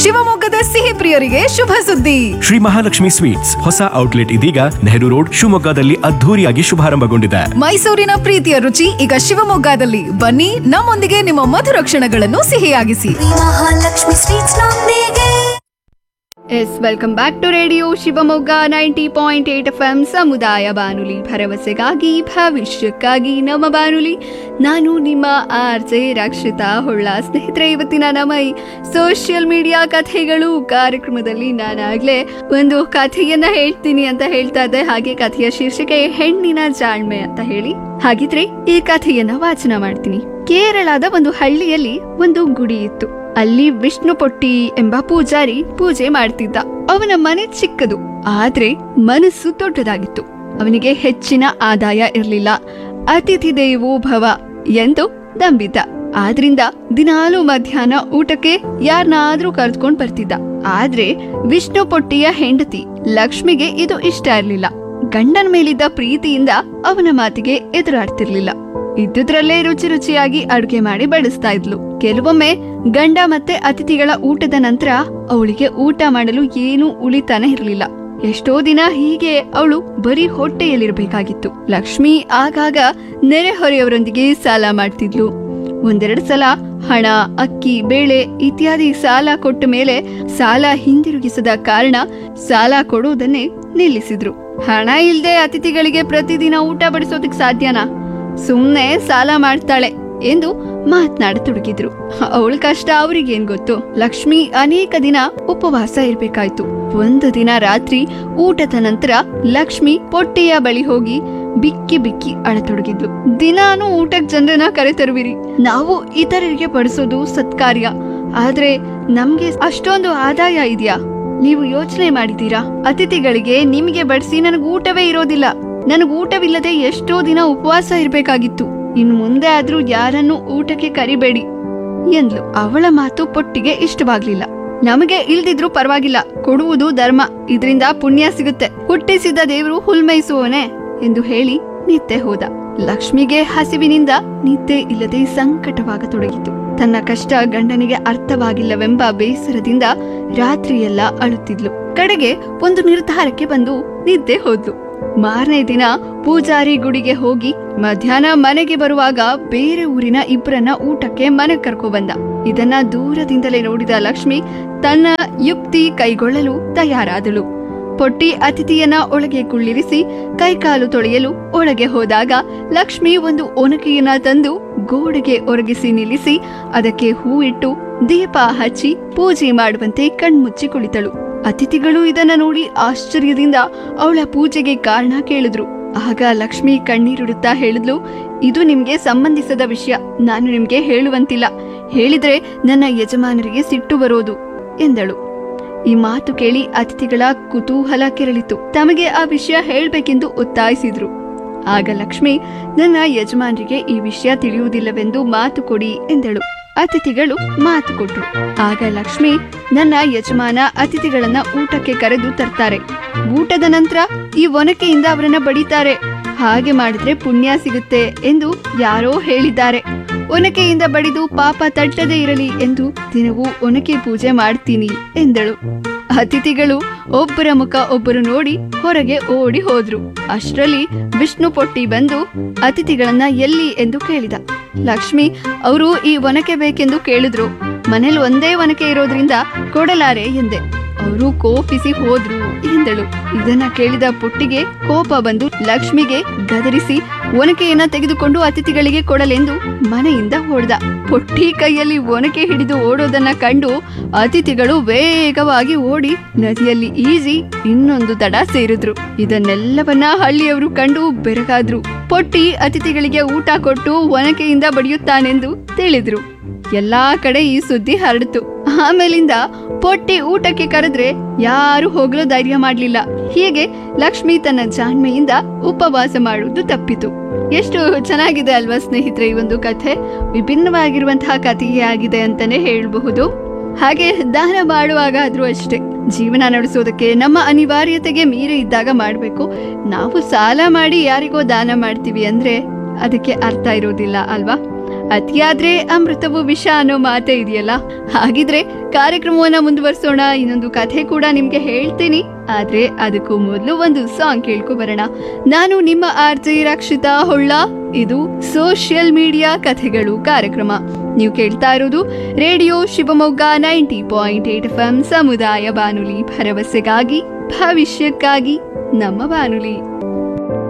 ಶಿವಮೊಗ್ಗದ ಸಿಹಿ ಪ್ರಿಯರಿಗೆ ಶುಭ ಸುದ್ದಿ ಶ್ರೀ ಮಹಾಲಕ್ಷ್ಮಿ ಸ್ವೀಟ್ಸ್ ಹೊಸ ಔಟ್ಲೆಟ್ ಇದೀಗ ನೆಹರು ರೋಡ್ ಶಿವಮೊಗ್ಗದಲ್ಲಿ ಅದ್ಧೂರಿಯಾಗಿ ಶುಭಾರಂಭಗೊಂಡಿದೆ ಮೈಸೂರಿನ ಪ್ರೀತಿಯ ರುಚಿ ಈಗ ಶಿವಮೊಗ್ಗದಲ್ಲಿ ಬನ್ನಿ ನಮ್ಮೊಂದಿಗೆ ನಿಮ್ಮ ಮಧುರ ಕ್ಷಣಗಳನ್ನು ಸಿಹಿಯಾಗಿಸಿ ಮಹಾಲಕ್ಷ್ಮಿ ಸ್ವೀಟ್ಸ್ ನೊಂದಿಗೆ yes welcome back to radio Shivamogga ninety point eight F M ಸಮುದಾಯ ಬಾನುಲಿ ಭರವಸೆಗಾಗಿ ಭವಿಷ್ಯಕ್ಕಾಗಿ ನಮ್ಮ ಬಾನುಲಿ ನಾನು ನಿಮ್ಮ ಆರ್ ಜೆ ರಕ್ಷಿತಾ ಹೊಳ್ಳ ಸ್ನೇಹಿತರೆ ಇವತ್ತಿನ ನಮ್ಮ ಈ ಸೋಷಿಯಲ್ ಮೀಡಿಯಾ ಕಥೆಗಳು ಕಾರ್ಯಕ್ರಮದಲ್ಲಿ ನಾನಾಗ್ಲೇ ಒಂದು ಕಥೆಯನ್ನ ಹೇಳ್ತೀನಿ ಅಂತ ಹೇಳ್ತಾ ಇದ್ದೆ ಹಾಗೆ ಕಥೆಯ ಶೀರ್ಷಿಕೆ ಹೆಣ್ಣಿನ ಜಾಣ್ಮೆ ಅಂತ ಹೇಳಿ ಹಾಗಿದ್ರೆ ಈ ಕಥೆಯನ್ನ ವಾಚನ ಮಾಡ್ತೀನಿ ಕೇರಳದ ಒಂದು ಹಳ್ಳಿಯಲ್ಲಿ ಒಂದು ಗುಡಿ ಇತ್ತು ಅಲ್ಲಿ ವಿಷ್ಣು ಪೊಟ್ಟಿ ಎಂಬ ಪೂಜಾರಿ ಪೂಜೆ ಮಾಡ್ತಿದ್ದ ಅವನ ಮನೆ ಚಿಕ್ಕದು ಆದ್ರೆ ಮನಸ್ಸು ದೊಡ್ಡದಾಗಿತ್ತು ಅವನಿಗೆ ಹೆಚ್ಚಿನ ಆದಾಯ ಇರಲಿಲ್ಲ ಅತಿಥಿ ದೇವೋ ಭವ ಎಂದು ನಂಬಿದ್ದ ಆದ್ರಿಂದ ದಿನಾಲೂ ಮಧ್ಯಾಹ್ನ ಊಟಕ್ಕೆ ಯಾರನ್ನಾದ್ರೂ ಕರೆದುಕೊಂಡ್ ಬರ್ತಿದ್ದ ಆದ್ರೆ ವಿಷ್ಣು ಪೊಟ್ಟಿಯ ಹೆಂಡತಿ ಲಕ್ಷ್ಮಿಗೆ ಇದು ಇಷ್ಟ ಇರ್ಲಿಲ್ಲ ಗಂಡನ ಮೇಲಿದ್ದ ಪ್ರೀತಿಯಿಂದ ಅವನ ಮಾತಿಗೆ ಎದುರಾಡ್ತಿರ್ಲಿಲ್ಲ ಇದ್ದುದ್ರಲ್ಲೇ ರುಚಿ ರುಚಿಯಾಗಿ ಅಡುಗೆ ಮಾಡಿ ಬಡಿಸ್ತಾ ಇದ್ಲು ಕೆಲವೊಮ್ಮೆ ಗಂಡ ಮತ್ತೆ ಅತಿಥಿಗಳ ಊಟದ ನಂತರ ಅವಳಿಗೆ ಊಟ ಮಾಡಲು ಏನೂ ಉಳಿತಾನೆ ಇರಲಿಲ್ಲ ಎಷ್ಟೋ ದಿನ ಹೀಗೆ ಅವಳು ಬರೀ ಹೊಟ್ಟೆಯಲ್ಲಿರ್ಬೇಕಾಗಿತ್ತು ಲಕ್ಷ್ಮಿ ಆಗಾಗ ನೆರೆಹೊರೆಯವರೊಂದಿಗೆ ಸಾಲ ಮಾಡ್ತಿದ್ಲು ಒಂದೆರಡು ಸಲ ಹಣ ಅಕ್ಕಿ ಬೇಳೆ ಇತ್ಯಾದಿ ಸಾಲ ಕೊಟ್ಟ ಮೇಲೆ ಸಾಲ ಹಿಂದಿರುಗಿಸದ ಕಾರಣ ಸಾಲ ಕೊಡುವುದನ್ನೇ ನಿಲ್ಲಿಸಿದ್ರು ಹಣ ಇಲ್ದೆ ಅತಿಥಿಗಳಿಗೆ ಪ್ರತಿದಿನ ಊಟ ಬಡಿಸೋದಕ್ ಸಾಧ್ಯನಾ ಸುಮ್ನೆ ಸಾಲ ಮಾಡ್ತಾಳೆ ಎಂದು ಮಾತನಾಡತೊಡಗಿದ್ರು ಅವಳ ಕಷ್ಟ ಅವ್ರಿಗೇನ್ ಗೊತ್ತು ಲಕ್ಷ್ಮಿ ಅನೇಕ ದಿನ ಉಪವಾಸ ಇರ್ಬೇಕಾಯ್ತು ಒಂದು ದಿನ ರಾತ್ರಿ ಊಟದ ನಂತರ ಲಕ್ಷ್ಮಿ ಪೊಟ್ಟೆಯ ಬಳಿ ಹೋಗಿ ಬಿಕ್ಕಿ ಬಿಕ್ಕಿ ಅಳತೊಡಗಿದ್ಲು ದಿನಾನು ಊಟಕ್ ಜನರನ್ನ ಕರೆತರುವಿರಿ ನಾವು ಇತರರಿಗೆ ಬಡಿಸೋದು ಸತ್ಕಾರ್ಯ ಆದ್ರೆ ನಮ್ಗೆ ಅಷ್ಟೊಂದು ಆದಾಯ ಇದೆಯಾ ನೀವು ಯೋಚನೆ ಮಾಡಿದ್ದೀರಾ ಅತಿಥಿಗಳಿಗೆ ನಿಮಗೆ ಬಡಿಸಿ ನನಗೆ ಊಟವೇ ಇರೋದಿಲ್ಲ ನನಗೆ ಊಟವಿಲ್ಲದೆ ಎಷ್ಟೋ ದಿನ ಉಪವಾಸ ಇರ್ಬೇಕಾಗಿತ್ತು ಇನ್ನು ಮುಂದೆ ಆದ್ರೂ ಯಾರನ್ನು ಊಟಕ್ಕೆ ಕರಿಬೇಡಿ ಎಂದ್ಲು ಅವಳ ಮಾತು ಪೊಟ್ಟಿಗೆ ಇಷ್ಟವಾಗ್ಲಿಲ್ಲ ನಮಗೆ ಇಲ್ದಿದ್ರು ಪರವಾಗಿಲ್ಲ ಕೊಡುವುದು ಧರ್ಮ ಇದರಿಂದ ಪುಣ್ಯ ಸಿಗುತ್ತೆ ಹುಟ್ಟಿಸಿದ ದೇವರು ಹುಲ್ಮೈಸುವವನೇ ಎಂದು ಹೇಳಿ ನಿದ್ದೆ ಹೋದ ಲಕ್ಷ್ಮಿಗೆ ಹಸಿವಿನಿಂದ ನಿದ್ದೆ ಇಲ್ಲದೆ ಸಂಕಟವಾಗತೊಡಗಿತು ತನ್ನ ಕಷ್ಟ ಗಂಡನಿಗೆ ಅರ್ಥವಾಗಿಲ್ಲವೆಂಬ ಬೇಸರದಿಂದ ರಾತ್ರಿಯೆಲ್ಲ ಅಳುತ್ತಿದ್ಲು ಕಡೆಗೆ ಒಂದು ನಿರ್ಧಾರಕ್ಕೆ ಬಂದು ನಿದ್ದೆ ಹೋದ್ಲು ಮಾರನೇ ದಿನ ಪೂಜಾರಿ ಗುಡಿಗೆ ಹೋಗಿ ಮಧ್ಯಾಹ್ನ ಮನೆಗೆ ಬರುವಾಗ ಬೇರೆ ಊರಿನ ಇಬ್ಬರನ್ನ ಊಟಕ್ಕೆ ಮನೆ ಕರ್ಕೊ ಬಂದ ಇದನ್ನ ದೂರದಿಂದಲೇ ನೋಡಿದ ಲಕ್ಷ್ಮಿ ತನ್ನ ಯುಕ್ತಿ ಕೈಗೊಳ್ಳಲು ತಯಾರಾದಳು ಪೊಟ್ಟಿ ಅತಿಥಿಯನ್ನ ಒಳಗೆ ಕುಳ್ಳಿರಿಸಿ ಕೈಕಾಲು ತೊಳೆಯಲು ಒಳಗೆ ಹೋದಾಗ ಲಕ್ಷ್ಮಿ ಒಂದು ಒನಕೆಯನ್ನ ತಂದು ಗೋಡೆಗೆ ಒರಗಿಸಿ ನಿಲ್ಲಿಸಿ ಅದಕ್ಕೆ ಹೂ ಇಟ್ಟು ದೀಪ ಹಚ್ಚಿ ಪೂಜೆ ಮಾಡುವಂತೆ ಕಣ್ಮುಚ್ಚಿ ಕುಳಿತಳು ಅತಿಥಿಗಳು ಇದನ್ನ ನೋಡಿ ಆಶ್ಚರ್ಯದಿಂದ ಅವಳ ಪೂಜೆಗೆ ಕಾರಣ ಕೇಳಿದ್ರು ಆಗ ಲಕ್ಷ್ಮಿ ಕಣ್ಣೀರಿಡುತ್ತಾ ಹೇಳಿದ್ಲು ಇದು ನಿಮ್ಗೆ ಸಂಬಂಧಿಸದ ವಿಷಯ ನಾನು ನಿಮ್ಗೆ ಹೇಳುವಂತಿಲ್ಲ ಹೇಳಿದ್ರೆ ನನ್ನ ಯಜಮಾನರಿಗೆ ಸಿಟ್ಟು ಬರೋದು ಎಂದಳು ಈ ಮಾತು ಕೇಳಿ ಅತಿಥಿಗಳ ಕುತೂಹಲ ಕೆರಳಿತು ತಮಗೆ ಆ ವಿಷಯ ಹೇಳ್ಬೇಕೆಂದು ಒತ್ತಾಯಿಸಿದ್ರು ಆಗ ಲಕ್ಷ್ಮಿ ನನ್ನ ಯಜಮಾನರಿಗೆ ಈ ವಿಷಯ ತಿಳಿಯುವುದಿಲ್ಲವೆಂದು ಮಾತು ಕೊಡಿ ಎಂದಳು ಅತಿಥಿಗಳು ಮಾತು ಕೊಟ್ರು ಆಗ ಲಕ್ಷ್ಮಿ ನನ್ನ ಯಜಮಾನ ಅತಿಥಿಗಳನ್ನ ಊಟಕ್ಕೆ ಕರೆದು ತರ್ತಾರೆ ಊಟದ ನಂತರ ಈ ಒನಕೆಯಿಂದ ಅವರನ್ನ ಬಡಿತಾರೆ ಹಾಗೆ ಮಾಡಿದ್ರೆ ಪುಣ್ಯ ಸಿಗುತ್ತೆ ಎಂದು ಯಾರೋ ಹೇಳಿದ್ದಾರೆ ಒನಕೆಯಿಂದ ಬಡಿದು ಪಾಪ ತಟ್ಟದೇ ಇರಲಿ ಎಂದು ದಿನವೂ ಒನಕೆ ಪೂಜೆ ಮಾಡ್ತೀನಿ ಎಂದಳು ಅತಿಥಿಗಳು ಒಬ್ಬರ ಮುಖ ಒಬ್ಬರು ನೋಡಿ ಹೊರಗೆ ಓಡಿ ಹೋದ್ರು ಅಷ್ಟರಲ್ಲಿ ವಿಷ್ಣು ಪೊಟ್ಟಿ ಬಂದು ಅತಿಥಿಗಳನ್ನ ಎಲ್ಲಿ ಎಂದು ಕೇಳಿದ ಲಕ್ಷ್ಮಿ ಅವರು ಈ ಒನಕೆ ಬೇಕೆಂದು ಕೇಳಿದ್ರು ಮನೇಲಿ ಒಂದೇ ಒನಕೆ ಇರೋದ್ರಿಂದ ಕೊಡಲಾರೆ ಎಂದೆ ಅವರು ಕೋಪಿಸಿ ಹೋದ್ರು ಎಂದಳು ಇದನ್ನ ಕೇಳಿದ ಪುಟ್ಟಿಗೆ ಕೋಪ ಬಂದು ಲಕ್ಷ್ಮಿಗೆ ಗದರಿಸಿ ಒನಕೆಯನ್ನ ತೆಗೆದುಕೊಂಡು ಅತಿಥಿಗಳಿಗೆ ಕೊಡಲೆಂದು ಮನೆಯಿಂದ ಹೊಡೆದ ಪೊಟ್ಟಿ ಕೈಯಲ್ಲಿ ಒನಕೆ ಹಿಡಿದು ಓಡೋದನ್ನ ಕಂಡು ಅತಿಥಿಗಳು ವೇಗವಾಗಿ ಓಡಿ ನದಿಯಲ್ಲಿ ಈಜಿ ಇನ್ನೊಂದು ತಡ ಸೇರಿದ್ರು ಇದನ್ನೆಲ್ಲವನ್ನ ಹಳ್ಳಿಯವರು ಕಂಡು ಬೆರಗಾದ್ರು ಪೊಟ್ಟಿ ಅತಿಥಿಗಳಿಗೆ ಊಟ ಕೊಟ್ಟು ಒನಕೆಯಿಂದ ಬಡಿಯುತ್ತಾನೆಂದು ತಿಳಿದ್ರು ಎಲ್ಲಾ ಕಡೆ ಈ ಸುದ್ದಿ ಹರಡಿತು ಆಮೇಲಿಂದ ಪೊಟ್ಟಿ ಊಟಕ್ಕೆ ಕರೆದ್ರೆ ಯಾರು ಹೋಗಲು ಧೈರ್ಯ ಮಾಡ್ಲಿಲ್ಲ ಹೀಗೆ ಲಕ್ಷ್ಮಿ ತನ್ನ ಜಾಣ್ಮೆಯಿಂದ ಉಪವಾಸ ಮಾಡುವುದು ತಪ್ಪಿತು ಎಷ್ಟು ಚೆನ್ನಾಗಿದೆ ಅಲ್ವಾ ಸ್ನೇಹಿತರೆ ಈ ಒಂದು ಕಥೆ ವಿಭಿನ್ನವಾಗಿರುವಂತಹ ಕಥೆಯೇ ಆಗಿದೆ ಅಂತಾನೆ ಹೇಳಬಹುದು ಹಾಗೆ ದಾನ ಮಾಡುವಾಗ ಆದ್ರೂ ಅಷ್ಟೇ ಜೀವನ ನಡೆಸೋದಕ್ಕೆ ನಮ್ಮ ಅನಿವಾರ್ಯತೆಗೆ ಮೀರಿ ಇದ್ದಾಗ ಮಾಡಬೇಕು ನಾವು ಸಾಲ ಮಾಡಿ ಯಾರಿಗೋ ದಾನ ಮಾಡ್ತೀವಿ ಅಂದ್ರೆ ಅದಕ್ಕೆ ಅರ್ಥ ಇರೋದಿಲ್ಲ ಅಲ್ವಾ ಅತಿಯಾದ್ರೆ ಅಮೃತವು ವಿಷ ಅನ್ನೋ ಮಾತೇ ಇದೆಯಲ್ಲ ಹಾಗಿದ್ರೆ ಕಾರ್ಯಕ್ರಮವನ್ನ ಮುಂದುವರಿಸೋಣ ಇನ್ನೊಂದು ಕಥೆ ಕೂಡ ನಿಮ್ಗೆ ಹೇಳ್ತೀನಿ ಆದ್ರೆ ಅದಕ್ಕೂ ಮೊದಲು ಒಂದು ಸಾಂಗ್ ಕೇಳ್ಕೊ ಬರೋಣ ನಾನು ನಿಮ್ಮ ಆರ್ಜಿ ರಕ್ಷಿತಾ ಹೊಳ್ಳ ಇದು ಸೋಷಿಯಲ್ ಮೀಡಿಯಾ ಕಥೆಗಳು ಕಾರ್ಯಕ್ರಮ ನೀವು ಕೇಳ್ತಾ ಇರೋದು radio Shivamogga ninety point eight F M ಸಮುದಾಯ ಬಾನುಲಿ ಭರವಸೆಗಾಗಿ ಭವಿಷ್ಯಕ್ಕಾಗಿ ನಮ್ಮ ಬಾನುಲಿ